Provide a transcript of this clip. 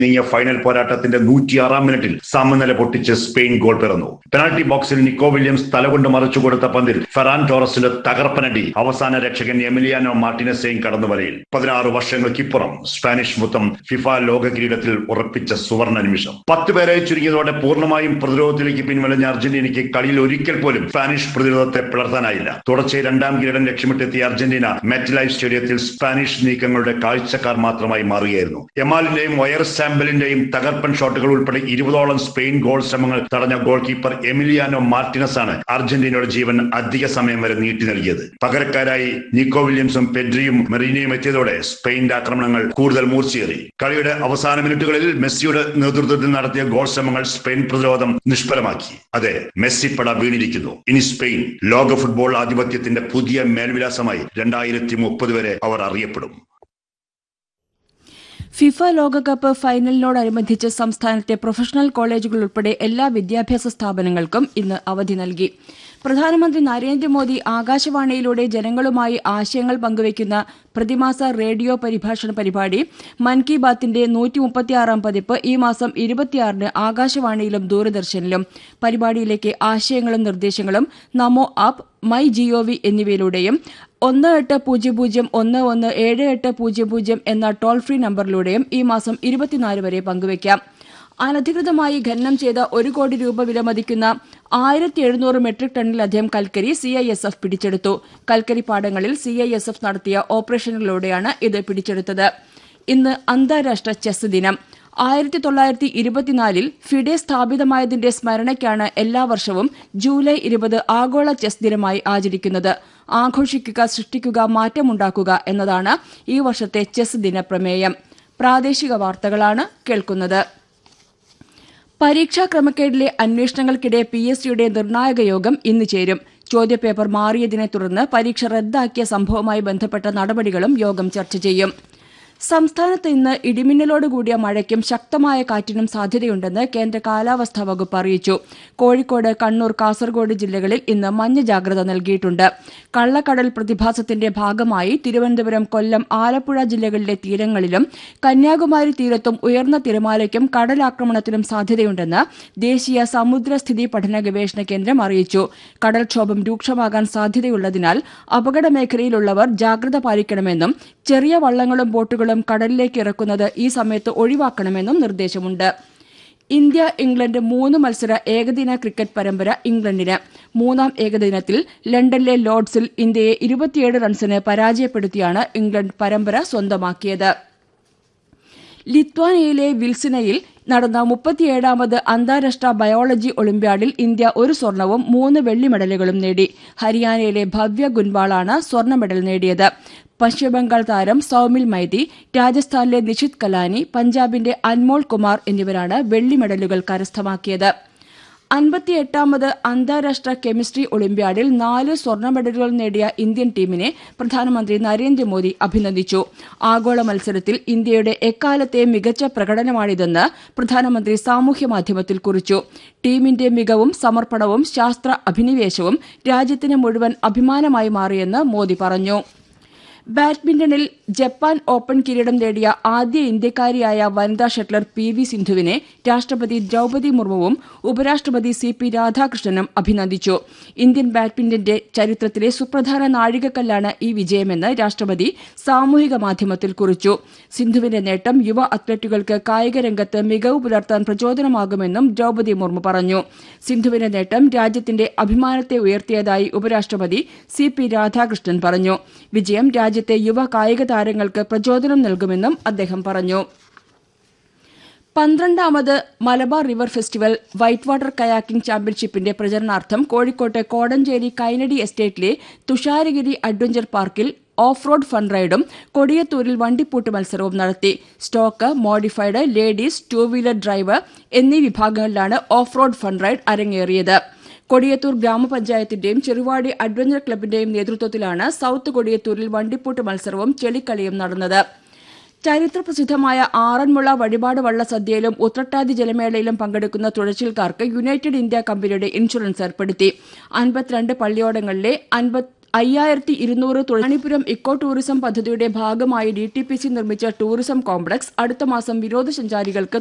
നീങ്ങിയ ഫൈനൽ പോരാട്ടത്തിന്റെ നൂറ്റിയാറാം മിനിറ്റിൽ സമനില പൊട്ടിച്ച് സ്പെയിൻ ഗോൾ പിറന്നു പെനാൽറ്റി ബോക്സിൽ നിക്കോ വില്യംസ് തലകൊണ്ട് മറിച്ചു കൊടുത്ത പന്തിൽ ഫെറാൻ ടോറസിന്റെ തകർപ്പനടി അവസാന രക്ഷകൻ എമിലിയാനോ മാർട്ടിനസെയും കടന്നു വരയിൽ പതിനാറ് വർഷങ്ങൾക്കിപ്പുറം സ്പാനിഷ് മുത്തം ഫിഫ ലോക കിരീടത്തിൽ ഉറപ്പിച്ച സുവർണ നിമിഷം പത്ത് പേരെ ചുരുങ്ങിയതോടെ പൂർണ്ണമായും പ്രതിരോധത്തിലേക്ക് പിൻവലിഞ്ഞ അർജന്റീനയ്ക്ക് കളിയിൽ ഒരിക്കൽ പോലും സ്പാനിഷ് പ്രതിരോധത്തെ പിളർത്താനായില്ല തുടർച്ചയായി രണ്ടാം കിരീടം ലക്ഷ്യമിട്ടെത്തിയ അർജന്റീന മെറ്റ് ലൈഫ് സ്റ്റേഡിയത്തിൽ സ്പാനിഷ് നീക്കങ്ങളുടെ കാഴ്ചക്കാർ മാത്രമായി മാറുകയായിരുന്നു എമാലിന്റെയും വയർ സാമ്പലിന്റെയും തകർപ്പൻ ഷോട്ടുകൾ ഉൾപ്പെടെ ഇരുപതോളം സ്പെയിൻ ഗോൾ ശ്രമങ്ങൾ തടഞ്ഞ ഗോൾ കീപ്പർ എമിലിയാനോ മാർട്ടിനസ് ആണ് അർജന്റീനയുടെ ജീവൻ അധിക സമയം വരെ നീട്ടി നൽകിയത് പകരക്കാരായി നിക്കോ വില്യംസും പെഡ്രിയും മെറീനയും എത്തിയതോടെ സ്പെയിന്റെ ആക്രമണങ്ങൾ കൂടുതൽ മൂർച്ചയേറി കളിയുടെ അവസാന മിനിറ്റുകളിൽ മെസ്സിയുടെ നേതൃത്വത്തിൽ നടത്തിയ ഗോൾ ശ്രമങ്ങൾ സ്പെയിൻ പ്രതിരോധം നിഷ്ഫലമാക്കി അതെ മെസ്സി പട വീണിരിക്കുന്നു ഇനി സ്പെയിൻ ലോക ഫുട്ബോൾ ആധിപത്യത്തിന്റെ പുതിയ മേൽവിലാസമായി രണ്ടായിരത്തി മുപ്പത് വരെ അവർ അറിയപ്പെടും ഫിഫ ലോകകപ്പ് ഫൈനലിനോടനുബന്ധിച്ച് സംസ്ഥാനത്തെ പ്രൊഫഷണൽ കോളേജുകൾ ഉൾപ്പെടെ എല്ലാ വിദ്യാഭ്യാസ സ്ഥാപനങ്ങൾക്കും ഇന്ന് അവധി നൽകി പ്രധാനമന്ത്രി നരേന്ദ്രമോദി ആകാശവാണിയിലൂടെ ജനങ്ങളുമായി ആശയങ്ങൾ പങ്കുവയ്ക്കുന്ന പ്രതിമാസ റേഡിയോ പരിഭാഷണ പരിപാടി മൻ കി ബാത്തിന്റെ നൂറ്റിമുപ്പത്തിയാറാം പതിപ്പ് ഈ മാസം ഇരുപത്തിയാറിന് ആകാശവാണിയിലും ദൂരദർശനിലും പരിപാടിയിലേക്ക് ആശയങ്ങളും നിർദ്ദേശങ്ങളും നമോ ആപ്പ് മൈ ജിഒവി എന്നിവയിലൂടെയും ഒന്ന് എട്ട് പൂജ്യം പൂജ്യം ഒന്ന് ഒന്ന് ഏഴ് എട്ട് പൂജ്യം പൂജ്യം എന്ന ടോൾ ഫ്രീ നമ്പറിലൂടെയും ഈ മാസം ഇരുപത്തിനാല് വരെ പങ്കുവയ്ക്കാം അനധികൃതമായി ഖനനം ചെയ്ത ഒരു കോടി രൂപ വിലമതിക്കുന്ന ആയിരത്തി എഴുന്നൂറ് മെട്രിക് ടണ്ണിലധികം കൽക്കരി സി ഐ എസ് എഫ് പിടിച്ചെടുത്തു കൽക്കരി പാടങ്ങളിൽ സി ഐ എസ് എഫ് നടത്തിയ ഓപ്പറേഷനുകളിലൂടെയാണ് ഇത് പിടിച്ചെടുത്തത് ഇന്ന് അന്താരാഷ്ട്ര ചെസ് ദിനം ആയിരത്തി തൊള്ളായിരത്തി ഇരുപത്തിനാലിൽ ഫിഡെ സ്ഥാപിതമായതിന്റെ സ്മരണയ്ക്കാണ് എല്ലാ വർഷവും ജൂലൈ ഇരുപത് ആഗോള ചെസ് ദിനമായി ആചരിക്കുന്നത് ആഘോഷിക്കുക സൃഷ്ടിക്കുക മാറ്റമുണ്ടാക്കുക എന്നതാണ് ഈ വർഷത്തെ ചെസ് ദിന പ്രമേയം പ്രാദേശിക വാർത്തകളാണ് കേൾക്കുന്നത് പരീക്ഷാ ക്രമക്കേടിലെ അന്വേഷണങ്ങൾക്കിടെ പി എസ് സിയുടെ നിർണായക യോഗം ഇന്ന് ചേരും ചോദ്യപേപ്പർ മാറിയതിനെ തുടർന്ന് പരീക്ഷ റദ്ദാക്കിയ സംഭവവുമായി ബന്ധപ്പെട്ട നടപടികളും യോഗം ചർച്ച ചെയ്യും സംസ്ഥാനത്ത് ഇന്ന് ഇടിമിന്നലോടുകൂടിയ മഴയ്ക്കും ശക്തമായ കാറ്റിനും സാധ്യതയുണ്ടെന്ന് കേന്ദ്ര കാലാവസ്ഥാ വകുപ്പ് അറിയിച്ചു കോഴിക്കോട് കണ്ണൂർ കാസർഗോഡ് ജില്ലകളിൽ ഇന്ന് മഞ്ഞ ജാഗ്രത നൽകിയിട്ടുണ്ട് കള്ളക്കടൽ പ്രതിഭാസത്തിന്റെ ഭാഗമായി തിരുവനന്തപുരം കൊല്ലം ആലപ്പുഴ ജില്ലകളിലെ തീരങ്ങളിലും കന്യാകുമാരി തീരത്തും ഉയർന്ന തിരമാലയ്ക്കും കടലാക്രമണത്തിനും സാധ്യതയുണ്ടെന്ന് ദേശീയ സമുദ്രസ്ഥിതി പഠന ഗവേഷണ കേന്ദ്രം അറിയിച്ചു കടൽക്ഷോഭം രൂക്ഷമാകാൻ സാധ്യതയുള്ളതിനാൽ അപകട മേഖലയിലുള്ളവർ ജാഗ്രത പാലിക്കണമെന്നും ചെറിയ വള്ളങ്ങളും ബോട്ടുകളും കടലിലേക്ക് ഇറക്കുന്നത് ഈ സമയത്ത് ഒഴിവാക്കണമെന്നും നിർദ്ദേശമുണ്ട് ഇന്ത്യ ഇംഗ്ലണ്ട് മൂന്ന് മത്സര ഏകദിന ക്രിക്കറ്റ് പരമ്പര ഇംഗ്ലണ്ടിന് മൂന്നാം ഏകദിനത്തിൽ ലണ്ടനിലെ ലോർഡ്സിൽ ഇന്ത്യയെ ഇരുപത്തിയേഴ് റൺസിന് പരാജയപ്പെടുത്തിയാണ് ഇംഗ്ലണ്ട് പരമ്പര സ്വന്തമാക്കിയത് ലിത്വാനിയയിലെ വിൽസിനയിൽ നടന്ന മുപ്പത്തിയേഴാമത് അന്താരാഷ്ട്ര ബയോളജി ഒളിമ്പ്യാഡിൽ ഇന്ത്യ ഒരു സ്വർണവും മൂന്ന് വെള്ളി മെഡലുകളും നേടി ഹരിയാനയിലെ ഭവ്യ ഗുൻവാളാണ് സ്വർണ്ണ മെഡൽ നേടിയത് പശ്ചിമബംഗാൾ താരം സൌമിൽ മൈതി രാജസ്ഥാനിലെ നിഷിത് കലാനി പഞ്ചാബിന്റെ അൻമോൾ കുമാർ എന്നിവരാണ് വെള്ളി മെഡലുകൾ കരസ്ഥമാക്കിയത് അൻപത്തിയെട്ടാമത് അന്താരാഷ്ട്ര കെമിസ്ട്രി ഒളിമ്പ്യാഡിൽ നാല് സ്വർണ്ണ മെഡലുകൾ നേടിയ ഇന്ത്യൻ ടീമിനെ പ്രധാനമന്ത്രി നരേന്ദ്രമോദി അഭിനന്ദിച്ചു ആഗോള മത്സരത്തിൽ ഇന്ത്യയുടെ എക്കാലത്തെ മികച്ച പ്രകടനമാണിതെന്ന് പ്രധാനമന്ത്രി സാമൂഹ്യമാധ്യമത്തിൽ കുറിച്ചു ടീമിന്റെ മികവും സമർപ്പണവും ശാസ്ത്ര അഭിനിവേശവും രാജ്യത്തിന് മുഴുവൻ അഭിമാനമായി മാറിയെന്ന് മോദി പറഞ്ഞു ബാഡ്മിന്റണിൽ ജപ്പാൻ ഓപ്പൺ കിരീടം നേടിയ ആദ്യ ഇന്ത്യക്കാരിയായ വനിതാ ഷട്ലർ പി വി സിന്ധുവിനെ രാഷ്ട്രപതി ദ്രൌപതി മുർമുവും ഉപരാഷ്ട്രപതി സി പി രാധാകൃഷ്ണനും അഭിനന്ദിച്ചു ഇന്ത്യൻ ബാഡ്മിന്റന്റെ ചരിത്രത്തിലെ സുപ്രധാന നാഴികക്കല്ലാണ് ഈ വിജയമെന്ന് രാഷ്ട്രപതി സാമൂഹിക മാധ്യമത്തിൽ കുറിച്ചു സിന്ധുവിന്റെ നേട്ടം യുവ അത്ലറ്റുകൾക്ക് കായിക രംഗത്ത് മികവ് പുലർത്താൻ പ്രചോദനമാകുമെന്നും ദ്രൌപതി മുർമു പറഞ്ഞു സിന്ധുവിന്റെ നേട്ടം രാജ്യത്തിന്റെ അഭിമാനത്തെ ഉയർത്തിയതായി ഉപരാഷ്ട്രപതി സി പി രാധാകൃഷ്ണൻ പറഞ്ഞു വിജയം രാജ്യത്തെ യുവ കായിക താരങ്ങൾക്ക് പ്രചോദനം നൽകുമെന്നും അദ്ദേഹം പറഞ്ഞു പന്ത്രണ്ടാമത് Malabar river festival white water kayaking ചാമ്പ്യൻഷിപ്പിന്റെ പ്രചരണാർത്ഥം കോഴിക്കോട്ട് കോടഞ്ചേരി കൈനടി എസ്റ്റേറ്റിലെ തുഷാരഗിരി അഡ്വഞ്ചർ പാർക്കിൽ ഓഫ് റോഡ് ഫൺ റൈഡും കൊടിയത്തൂരിൽ വണ്ടിപ്പൂട്ട് മത്സരവും നടത്തി stock modified ladies two wheeler drive എന്നീ വിഭാഗങ്ങളിലാണ് ഓഫ് റോഡ് ഫൺ റൈഡ് അരങ്ങേറിയത് കൊടിയത്തൂർ ഗ്രാമപഞ്ചായത്തിന്റെയും ചെറുവാടി അഡ്വഞ്ചർ ക്ലബിന്റെയും നേതൃത്വത്തിലാണ് സൌത്ത് കൊടിയത്തൂരിൽ വണ്ടിപ്പൂട്ട് മത്സരവും ചെളിക്കളിയും നടന്നത് ചരിത്രപ്രസിദ്ധമായ ആറന്മുള വഴിപാട് വള്ളസദ്യയിലും ഉത്രട്ടാതി ജലമേളയിലും പങ്കെടുക്കുന്ന തുഴച്ചിൽക്കാർക്ക് യുണൈറ്റഡ് ഇന്ത്യ കമ്പനിയുടെ ഇൻഷുറൻസ് ഏർപ്പെടുത്തി അൻപത്തിരണ്ട് പള്ളിയോടങ്ങളിലെ അയ്യായിരത്തി ഇരുന്നൂറ് തൊഴിലാണിപുരം ഇക്കോ ടൂറിസം പദ്ധതിയുടെ ഭാഗമായി ഡി ടി പി സി നിർമ്മിച്ച ടൂറിസം കോംപ്ലക്സ് അടുത്ത മാസം വിനോദസഞ്ചാരികൾക്ക്